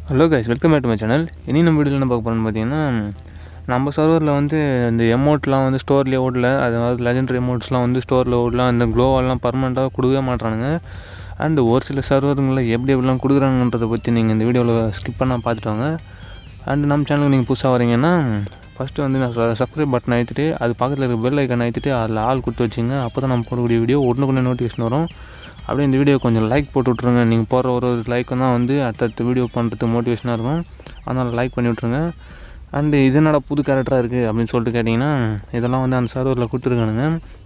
hello guys welcome back to my channel இனி நம்ம வீடியோவில் என்ன பார்க்க போகிறோம்னு பார்த்தீங்கன்னா நம்ம சர்வரில் வந்து இந்த எமௌண்ட்லாம் வந்து ஸ்டோர்லேயே ஓடல அதாவது லெஜெண்டரி எமௌண்ட்ஸ்லாம் வந்து ஸ்டோரில் ஓடல அந்த க்ளோவெல்லாம் பர்மனெண்ட்டாக கொடுக்கவே மாட்றானுங்க அண்டு ஒரு சில சர்வருங்களில் எப்படி எப்படிலாம் கொடுக்குறாங்கன்றதை பற்றி நீங்கள் இந்த வீடியோவில் ஸ்கிப் பண்ணால் பார்த்துட்டு வாங்க அண்டு நம்ம சேனலுக்கு நீங்கள் புதுசாக வரீங்கன்னா ஃபஸ்ட்டு வந்து நான் சப்ஸ்கிரைப் பட்டன் அழுத்திட்டு அது பக்கத்தில் இருக்க பெல் ஐக்கன் அழுத்திட்டு அதில் ஆள் கொடுத்து வச்சுங்க அப்போ தான் நம்ம போடக்கூடிய வீடியோ ஒன்றுக்குள்ளே நோட்டிஃபிகேஷன் வரும் அப்படியே இந்த வீடியோ கொஞ்சம் லைக் போட்டு விட்ருங்க நீங்கள் போடுற ஒரு ஒரு லைக்கும் தான் வந்து அடுத்தடுத்த வீடியோ பண்ணுறதுக்கு மோட்டிவேஷனாக இருக்கும் அதனால் லைக் பண்ணி விட்ருங்க அண்டு இது என்னடா புது கேரக்டராக இருக்குது அப்படின்னு சொல்லிட்டு கேட்டிங்கன்னா இதெல்லாம் வந்து அந்த சர்வரில் கொடுத்துருக்கானுங்க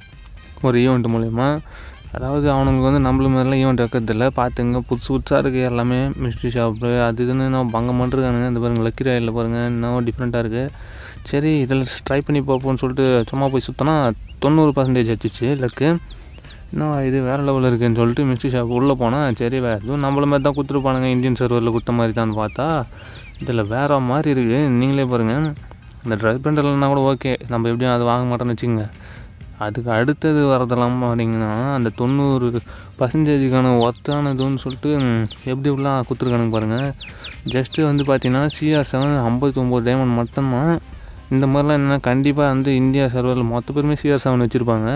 ஒரு ஈவெண்ட் மூலயமா அதாவது அவனுங்களுக்கு வந்து நம்மள மாதிரிலாம் ஈவெண்ட் வைக்கிறதில்ல பார்த்துங்க புதுசு புதுசாக இருக்குது எல்லாமே மிஸ்ட்ரி ஷாப்பு அது இதுன்னு நான் பங்கம் பண்ணிருக்கானுங்க இந்த பாருங்கள் லக்கி ராயில் பாருங்கள் இன்னும் டிஃப்ரெண்ட்டாக இருக்குது சரி இதில் ட்ரை பண்ணி பார்ப்போம்னு சொல்லிட்டு சும்மா போய் சுற்றினா தொண்ணூறு பர்சன்டேஜ் வச்சிச்சு லக்கு இன்னும் இது வேறு லெவலில் இருக்குன்னு சொல்லிட்டு மிஸ்ட்ரி ஷாப் உள்ளே போனால் சரி வேறு எதுவும் நம்மள மாதிரி தான் கொடுத்துருப்பானுங்க இந்தியன் சர்வரில் கொடுத்த மாதிரி தான் பார்த்தா இதில் வேறு மாதிரி இருக்குது நீங்களே பாருங்கள் இந்த ட்ரை பண்ணுறதுலனா கூட ஓகே நம்ம எப்படியும் அது வாங்க மாட்டோம்னு வச்சுக்கோங்க அதுக்கு அடுத்தது வரதெல்லாம் பார்த்தீங்கன்னா அந்த தொண்ணூறு பர்சன்டேஜுக்கான ஒர்த்தானதுன்னு சொல்லிட்டு ம், எப்படி எப்படிலாம் கொடுத்துருக்கானுங்க பாருங்கள் ஜஸ்ட்டு வந்து பார்த்தீங்கன்னா சிஆர் செவன் ஐம்பத்தொம்போது டைமண்ட் மட்டும்தான் இந்த மாதிரிலாம் என்ன கண்டிப்பாக வந்து இந்தியா சர்வரில் மொத்த பேருமே சிஆர் செவன் வச்சுருப்பாங்க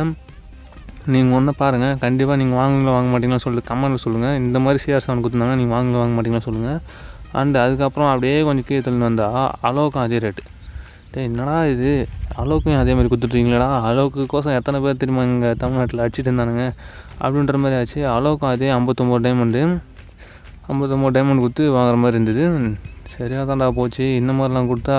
நீங்கள் ஒன்று பாருங்கள் கண்டிப்பாக நீங்கள் வாங்குங்களா வாங்க மாட்டீங்களா சொல்லிட்டு கமெண்ட்டில் சொல்லுங்கள் இந்த மாதிரி சிஆர் செவன் கொடுத்துருந்தாங்க நீங்கள் வாங்குங்களா வாங்க மாட்டீங்களா சொல்லுங்கள் அண்டு அதுக்கப்புறம் அப்படியே கொஞ்சம் கீழே தள்ளி வந்தால் அலோக்கும் அதே ரேட்டு டேய் என்னடா இது அலோக்கும் அதே மாதிரி கொடுத்துட்றீங்களா அலோக்கு கோசம் எத்தனை பேர் தெரியுமா இங்கே தமிழ்நாட்டில் அடிச்சிட்டு இருந்தானுங்க அப்படின்ற மாதிரி ஆச்சு அலோக்கும் அதே ஐம்பத்தொம்போது டைமண்டு ஐம்பத்தொம்போது டைமண்ட் கொடுத்து வாங்குற மாதிரி இருந்தது சரியாக தான்டா போச்சு இந்த மாதிரிலாம் கொடுத்தா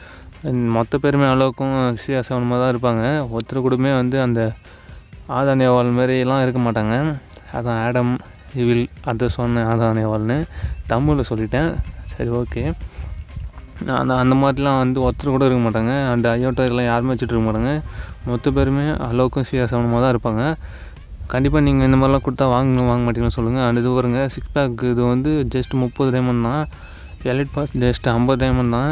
ம், மொத்த பேருமே அலோக்கும் சிஆர் செவன் மாதிரி தான் இருப்பாங்க ஒருத்தர் கூடமே வந்து அந்த ஆதானியவாள் மாதிரிலாம் இருக்க மாட்டாங்க அதான் ஆடம் இவில் அதை சொன்னேன் ஆதானியவாள்னு தமிழில் சொல்லிட்டேன் சரி ஓகே அந்த அந்த மாதிரிலாம் வந்து ஒருத்தர் கூட இருக்க மாட்டாங்க அண்ட் ஐயோட்டோ எல்லாம் யாருமே வச்சுட்டு இருக்க மாட்டாங்க மொத்த பேருமே அலோக்கும் சிஆர் செவனுமாக தான் இருப்பாங்க கண்டிப்பாக நீங்கள் இந்த மாதிரிலாம் கொடுத்தா வாங்க வாங்க மாட்டீங்கன்னு சொல்லுங்கள் அண்ட் இது வருங்க சிக்ஸ் பேக் இது வந்து ஜஸ்ட் முப்பது டைமண்ட் தான் எலைட் பாஸ் ஜஸ்ட் ஐம்பது டைமண்ட் தான்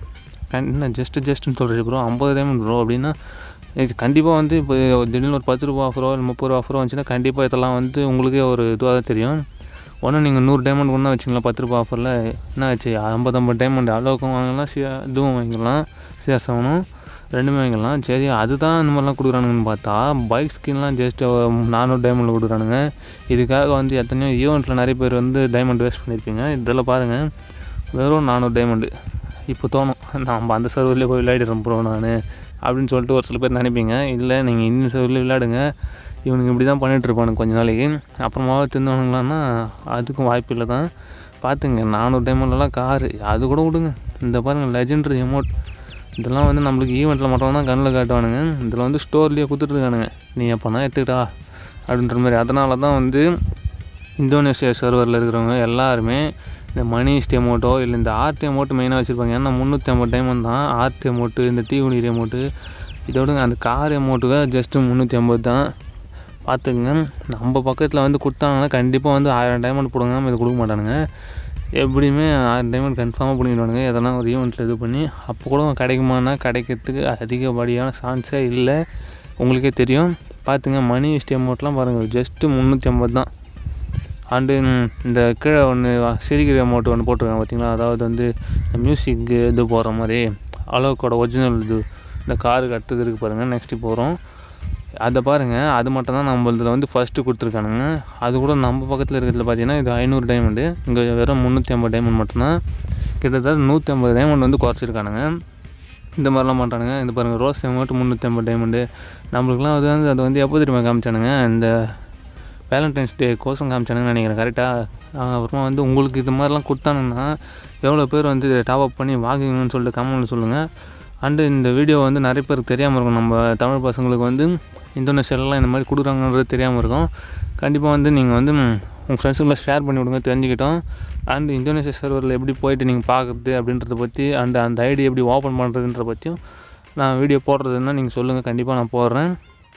கண் என்ன ஜஸ்ட்டு ஜஸ்ட்டுன்னு சொல்கிறீங்க ப்ரோ ஐம்பது டைமண்ட் ப்ரோ அப்படின்னா இது கண்டிப்பாக வந்து இப்போ திடீர்னு ஒரு பத்து ரூபா ஆஃபரோ இல்லை முப்பது ரூபா ஆஃபரோ வந்துச்சுன்னா கண்டிப்பாக இதெல்லாம் வந்து உங்களுக்கே ஒரு இதுவாக தான் தெரியும் ஒன்று நீங்கள் நூறு டைமண்ட் ஒன்றா வச்சிங்களா பத்து ரூபா ஆஃபரில் என்ன ஆச்சு ஐம்பது ஐம்பது டைமண்ட் அளவுக்கும் வாங்கலாம் சியா இதுவும் வாங்கிக்கலாம் சிஆர் செவனும் ரெண்டுமே வாங்கிக்கலாம் சரி அதுதான் இந்த மாதிரிலாம் கொடுக்குறானுங்கன்னு பார்த்தா பைக் ஸ்கின்லாம் ஜஸ்ட் நானூறு டைமண்டில் கொடுக்குறானுங்க இதுக்காக வந்து எத்தனையோ ஈவெண்ட்டில் நிறைய பேர் வந்து டைமண்ட் வேஸ்ட் பண்ணியிருப்பீங்க இதில் பாருங்கள் வெறும் நானூறு டைமண்டு இப்போ தோணும் நம்ம அந்த சர்வர்லேயே போய் விளையாடிடுறோம் ப்ரோ நான் அப்படின்னு சொல்லிட்டு ஒரு சில பேர் நினைப்பீங்க இல்லை நீங்கள் இந்தியன் சர்வர்லேயே விளையாடுங்க இவனுங்க இப்படி தான் பண்ணிட்டு இருப்பானுங்க கொஞ்ச நாளைக்கு அப்புறமா திருந்தவனுங்களான்னா அதுக்கும் வாய்ப்பு இல்லை தான் பார்த்துங்க நானூறு டைமண்ட்லாம் காரு அது கூட விடுங்க இந்த பாருங்கள் லெஜெண்டரி எமௌண்ட் இதெல்லாம் வந்து நம்மளுக்கு ஈவெண்ட்டில் மட்டும் தான் கண்ணில் காட்டுவானுங்க இதில் வந்து ஸ்டோர்லேயே கொடுத்துட்ருக்கானுங்க நீ எப்போனா எடுத்துக்கிட்டா அப்படின்ற மாதிரி அதனால தான் வந்து இந்தோனேஷியா சர்வரில் இருக்கிறவங்க எல்லாருமே இந்த மணி ஸ்டெமோட்டோ இல்லை இந்த ஆர்ட் எமோட்டு மெயினாக வச்சுருப்பாங்க ஏன்னா முந்நூற்றி ஐம்பது டைமண்ட் தான் ஆர்ட் எமோட்டு இந்த தீவுநீர் எமோட்டு இதோட அந்த கார் எமௌண்ட்டுக்கு ஜஸ்ட்டு முந்நூற்றி ஐம்பது தான் பார்த்துக்குங்க நம்ம பக்கத்தில் வந்து கொடுத்தாங்கன்னா கண்டிப்பாக வந்து ஆயிரம் டைமண்ட் போடுங்க இதை கொடுக்க மாட்டானுங்க எப்படியுமே ஆயிரம் டைமண்ட் கன்ஃபார்மாக பிடிங்கிடுவானுங்க எதனா ஒரு ஈவெண்ட்டில் இது பண்ணி அப்போ கூட கிடைக்குமானா கிடைக்கிறதுக்கு அதிகப்படியான சான்ஸே இல்லை உங்களுக்கே தெரியும் பார்த்துங்க மணி ஸ்டெமோட்லாம் பாருங்கள் ஜஸ்ட்டு முந்நூற்றி ஐம்பது தான் அண்டு இந்த கீழே ஒன்று சிரிக்கிற அமௌண்ட் ஒன்று போட்டிருக்காங்க பார்த்தீங்களா அதாவது வந்து இந்த மியூசிக்கு இது போடுற மாதிரி அலோக்கோட ஒரிஜினல் இது இந்த காருக்கு அடுத்தது இருக்குது பாருங்கள் நெக்ஸ்ட்டு போகிறோம் அதை பாருங்கள் அது மட்டும் தான் நம்ம இதில் வந்து ஃபஸ்ட்டு கொடுத்துருக்கானுங்க அது கூட நம்ம பக்கத்தில் இருக்கிறதுல பார்த்தீங்கன்னா இது ஐநூறு டைமண்டு இங்கே வெறும் முந்நூற்றி ஐம்பது டைமண்ட் மட்டும்தான் கிட்டத்தட்ட நூற்றி ஐம்பது டைமண்ட் வந்து குறைச்சிருக்கானுங்க இந்த மாதிரிலாம் பண்ணுறானுங்க இந்த பாருங்கள் ரோஸ் அமௌண்ட் முந்நூற்றி ஐம்பது டைமண்டு நம்மளுக்குலாம் அது வந்து அது வந்து எப்போ தெரியுமா காமிச்சானுங்க இந்த வேலண்டைன்ஸ் டே கோசம் காமிச்சானுங்கன்னு நினைக்கிறேன் கரெக்டாக அப்புறமா வந்து உங்களுக்கு இது மாதிரிலாம் கொடுத்தானுங்கன்னா எவ்வளோ பேர் வந்து டாப் அப் பண்ணி வாங்குவீங்கன்னு சொல்லிட்டு கமெண்ட்டில் சொல்லுங்கள் அண்டு இந்த வீடியோ வந்து நிறைய பேருக்கு தெரியாமல் இருக்கும் நம்ம தமிழ் பசங்களுக்கு வந்து இந்தோனேஷியாலலாம் இந்த மாதிரி கொடுக்குறாங்கன்றது தெரியாமல் இருக்கும் கண்டிப்பாக வந்து நீங்கள் வந்து ம், உங்கள் ஃப்ரெண்ட்ஸுக்குள்ள ஷேர் பண்ணி விடுங்க தெரிஞ்சுக்கிட்டோம் அண்ட் இந்தோனேஷியா சர்வரில் எப்படி போயிட்டு நீங்கள் பார்க்குறது அப்படின்றத பற்றி அண்ட் அந்த ஐடி எப்படி ஓப்பன் பண்ணுறதுன்ற பற்றியும் நான் வீடியோ போடுறதுன்னா நீங்கள் சொல்லுங்கள் கண்டிப்பாக நான் போடுறேன்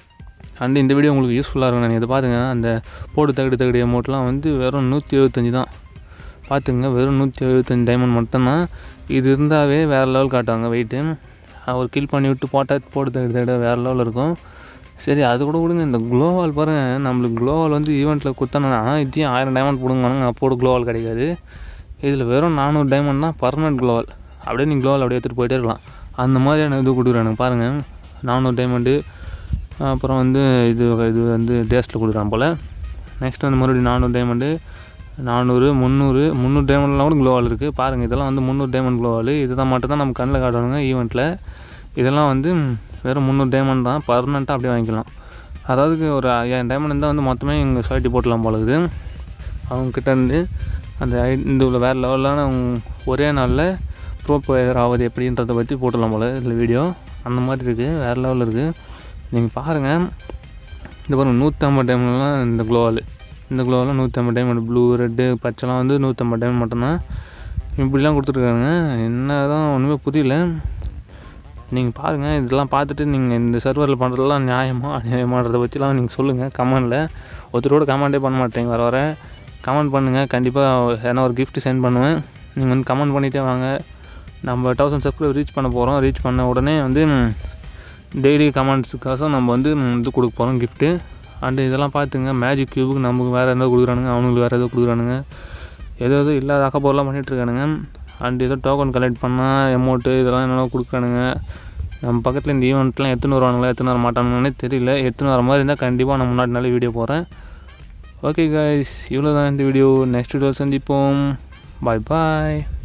அண்ட் இந்த வீடியோ உங்களுக்கு யூஸ்ஃபுல்லாக இருக்கும் நான் இதை பார்த்துங்க அந்த போடு தகடு தகடு அமௌண்ட்லாம் வந்து வெறும் நூற்றி எழுபத்தஞ்சி தான் பார்த்துங்க வெறும் நூற்றி எழுபத்தஞ்சி டைமண்ட் மட்டும்தான் இது இருந்தாவே வேறு லெவல் காட்டுவாங்க வெயிட்டு ஒரு கில் பண்ணி விட்டு போட்டால் போடு தகடு தகடு வேறு லெவலில் இருக்கும் சரி அது கூட கொடுங்க இந்த க்ளோவால் பாருங்கள் நம்மளுக்கு க்ளோவால் வந்து ஈவெண்ட்டில் கொடுத்தானா இதையும் ஆயிரம் டைமண்ட் போடுங்க அப்போது க்ளோவால் கிடைக்காது இதில் வெறும் நானூறு டைமண்ட் தான் பர்மனெண்ட் க்ளோவல் அப்படியே நீ க்ளோவல் அப்படியே எடுத்துகிட்டு போயிட்டே இருக்கலாம் அந்த மாதிரியான இது கொடுக்குறானுங்க பாருங்கள் நானூறு டைமண்டு அப்புறம் வந்து இது இது வந்து டேஸ்ட்டில் கொடுக்குறான் போல் நெக்ஸ்ட் வந்து மறுபடியும் நானூறு டைமண்டு நானூறு முந்நூறு முந்நூறு டைமண்ட்லாம் கூட க்ளோவால் இருக்குது பாருங்கள் இதெல்லாம் வந்து முந்நூறு டைமண்ட் க்ளோவால் இதுதான் மட்டும் தான் நம்ம கண்ணில் காட்டணுங்க ஈவெண்ட்டில் இதெல்லாம் வந்து வெறும் முந்நூறு டைமண்ட் தான் பர்மனெண்ட்டாக அப்படியே வாங்கிக்கலாம் அதாவது ஒரு ஐயாயிரம் டைமண்ட் இருந்தால் வந்து மொத்தமே இங்கே சொசைட்டி போட்டலாம் போல இருக்குது அவங்கக்கிட்ட இருந்து அந்த ஐ இந்த உள்ள வேறு லெவலான ஒரே நாளில் ப்ரோ பிளேயர் ஆகுது எப்படின்றத பற்றி போட்டுடலாம் போல் இதில் வீடியோ அந்த மாதிரி இருக்குது வேறு லெவலில் இருக்குது நீங்கள் பாருங்கள் இந்த பாருங்கள் நூற்றம்பது டைம்லாம் இந்த க்ளோவால் இந்த க்ளோவெல்லாம் நூற்றம்பது டைமண்ட் ப்ளூ ரெட்டு பச்சைலாம் வந்து நூற்றம்பது டைமண்ட் மட்டும்தான் இப்படிலாம் கொடுத்துருக்காங்க என்ன தான் ஒன்றுமே புரியல நீங்கள் பாருங்கள் இதெல்லாம் பார்த்துட்டு நீங்கள் இந்த சர்வரில் பண்ணுறதெல்லாம் நியாயமா அநியாயமான்றதை பற்றிலாம் நீங்கள் சொல்லுங்கள் கமெண்டில் ஒருத்தரோட கமெண்டே பண்ண மாட்டேங்க வர வர கமெண்ட் பண்ணுங்கள் கண்டிப்பாக ஏன்னா ஒரு gift சென்ட் பண்ணுவேன் நீங்கள் வந்து கமெண்ட் பண்ணிகிட்டே வாங்க நம்ம தௌசண்ட் சப்ஸ்கிரைப் ரீச் பண்ண போகிறோம் ரீச் பண்ண உடனே வந்து டெய்லி கமெண்ட்ஸுக்காக நம்ம வந்து ம், இது கொடுக்க போகிறோம் கிஃப்ட்டு அண்டு இதெல்லாம் பார்த்துங்க மேஜிக் க்யூபுக்கு நமக்கு வேறு எதாவது கொடுக்குறானுங்க அவனுங்களுக்கு வேறு எதாவது கொடுக்குறானுங்க ஏதோ ஏதோ இல்லாத அக்கப்போரெலாம் பண்ணிகிட்ருக்கானுங்க அண்ட் ஏதோ டோக்கன் கலெக்ட் பண்ணால் எமௌண்ட்டு இதெல்லாம் என்னென்ன கொடுக்குறானுங்க நம்ம பக்கத்தில் இந்த ஈவெண்ட்லாம் எத்தனை வருவானுங்களா எத்தனை வர மாட்டானுங்கன்னே தெரியல எத்தனை வர மாதிரி இருந்தால் கண்டிப்பாக நான் முன்னாடி நாளே வீடியோ போகிறேன் ஓகே கைஸ் இவ்வளோ தான் இந்த வீடியோ நெக்ஸ்ட் வீடியோ சந்திப்போம் பாய் பாய்